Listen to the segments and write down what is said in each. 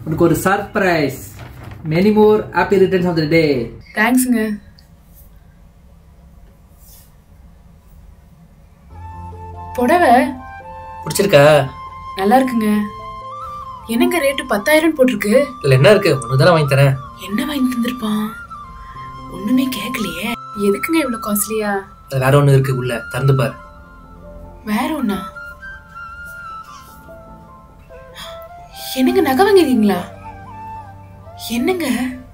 உனக்கு ஒரு surprise many more happy returns of the day தேங்க்ஸுங்க புடவை பிடிச்சிருக்கா நல்லா இருக்குங்க என்னங்க ரேட்டு பத்தாயிரம் போட்டிருக்கு இதுல என்ன இருக்கு ஒன்று தானே வாங்கி தரேன் என்ன வாங்கி தந்திருப்பான் ஒண்ணுமே கேட்கலையே எதுக்குங்க இவ்வளவு காஸ்ட்லியா அது வேற ஒன்று இருக்கு உள்ள திறந்து பாரு வேற ஒண்ணா என்னங்க நகை வாங்கிருக்கீங்களா என்னங்க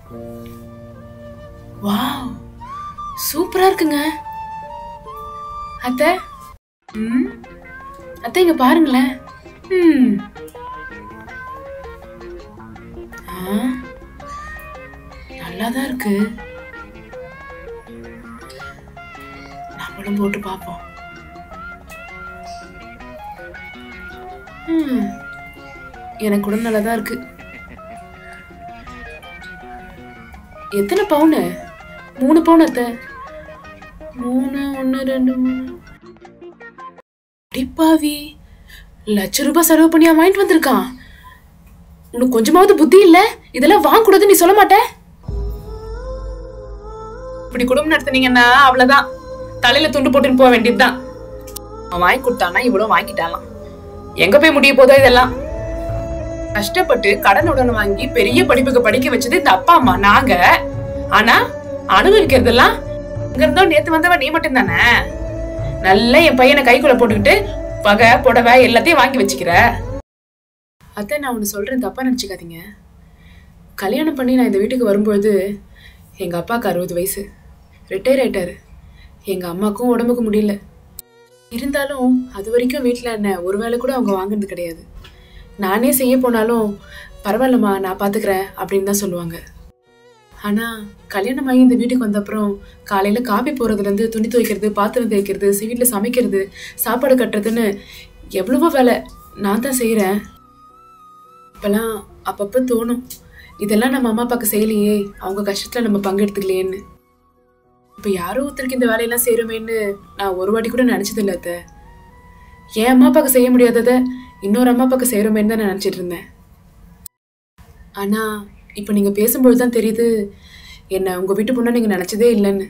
வாவ் சூப்பரா இருக்குங்க அத்தை ம் அத்தை இங்க பாருங்களேன் ம் ஆ நல்லாதான் இருக்கு நம்மளும் போட்டு பார்ப்போம் ம், எனக்கு கூட நல்லா தான் இருக்கு எத்தனை பவுனு மூணு பவுன் அத்தை மூணு ஒன்று ரெண்டு மூணு அடிப்பாவி லட்ச ரூபாய் செலவு பண்ணியா வாங்கிட்டு வந்திருக்கான் உனக்கு கொஞ்சமாவது புத்தி இல்ல இதெல்லாம் வாங்கக்கூடாது நீ சொல்ல மாட்ட இப்படி குடும்பம் நடத்துனீங்கன்னா அவ்வளவுதான் தலையில துண்டு போட்டுன்னு போக வேண்டியதுதான் அவன் வாங்கி கொடுத்தானா இவ்வளவு வாங்கிட்டாலாம் எங்க போய் முடிய போதோ இதெல்லாம் கஷ்டப்பட்டு கடன் உடனே வாங்கி பெரிய படிப்புக்கு படிக்க வச்சது இந்த அப்பா அம்மா நாங்க ஆனா அனுபவிக்கிறதெல்லாம் இங்க இருந்தோ நேத்து வந்தவன் நீ மட்டும் தானே நல்லா என் பையனை கைக்குள்ள போட்டுக்கிட்டு பகை புடவை எல்லாத்தையும் வாங்கி வச்சுக்கிற அத்தை நான் ஒன்று சொல்றேன் தப்பா நினச்சிக்காதீங்க கல்யாணம் பண்ணி நான் இந்த வீட்டுக்கு வரும்பொழுது எங்க அப்பாவுக்கு அறுபது வயசு ரிட்டையர் ஆயிட்டாரு எங்க அம்மாக்கும் உடம்புக்கு முடியல இருந்தாலும் அது வரைக்கும் வீட்டில் என்ன ஒரு வேளை கூட அவங்க வாங்குனது கிடையாது நானே செய்ய போனாலும் பரவாயில்லம்மா நான் பார்த்துக்கிறேன் அப்படின்னு தான் சொல்லுவாங்க ஆனால் கல்யாணம் ஆகி இந்த வீட்டுக்கு வந்த அப்புறம் காலையில் காப்பி போடுறதுலேருந்து துணி துவைக்கிறது பாத்திரம் தேய்க்கிறது வீட்டில் சமைக்கிறது சாப்பாடு கட்டுறதுன்னு எவ்வளவோ வேலை நான் தான் செய்கிறேன் இப்போல்லாம் அப்பப்போ தோணும் இதெல்லாம் நம்ம அம்மா அப்பாவுக்கு செய்யலையே அவங்க கஷ்டத்தில் நம்ம பங்கெடுத்துக்கலையேன்னு இப்போ யாரோ ஒருத்தருக்கு இந்த வேலையெல்லாம் செய்கிறோமேன்னு நான் ஒரு வாட்டி கூட நினச்சது இல்லை அத்தை என் அம்மா அப்பாவுக்கு செய்ய முடியாததை இன்னொரு அம்மா அப்பாவுக்கு செய்கிறோமேன்னு தான் நான் நினச்சிட்டு இருந்தேன் ஆனால் இப்போ நீங்கள் பேசும்பொழுது தான் தெரியுது என்ன உங்கள் வீட்டு பொண்ணை நீங்கள் நினச்சதே இல்லைன்னு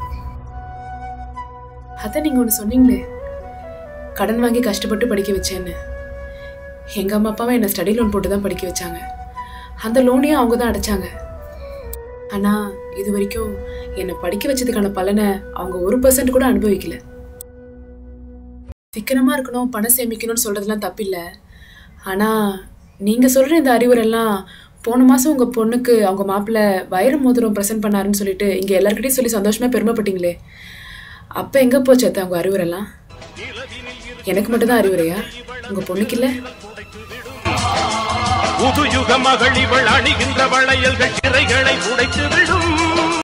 அதான் நீங்கள் ஒன்று சொன்னீங்களே கடன் வாங்கி கஷ்டப்பட்டு படிக்க வச்சேன்னு எங்கள் அம்மா அப்பாவை என்னை ஸ்டடி லோன் போட்டு தான் படிக்க வச்சாங்க அந்த லோனையும் அவங்க தான் அடைச்சாங்க ஆனால் இது வரைக்கும் என்னை படிக்க வச்சதுக்கான பலனை அவங்க ஒரு பர்சன்ட் கூட அனுபவிக்கல சிக்கனமா இருக்கணும் பணம் சேமிக்கணும்னு சொல்றதெல்லாம் தப்பில்லை ஆனா நீங்க சொல்ற இந்த அறிவுரெல்லாம் போன மாசம் உங்க பொண்ணுக்கு அவங்க மாப்பிள்ளை வைர மோதிரம் ப்ரெசென்ட் பண்ணாருன்னு சொல்லிட்டு இங்க எல்லார்கிட்டயும் சொல்லி சந்தோஷமா பெருமைப்பட்டீங்களே அப்ப எங்க போச்சு அத்தை உங்க அறிவுரெல்லாம் எனக்கு மட்டும்தான் அறிவுரையா உங்க பொண்ணுக்கு இல்ல புதுயுக மகள் இவள் அணிகின்ற வளையல்கள் சிறைகளை உடைத்து விடும்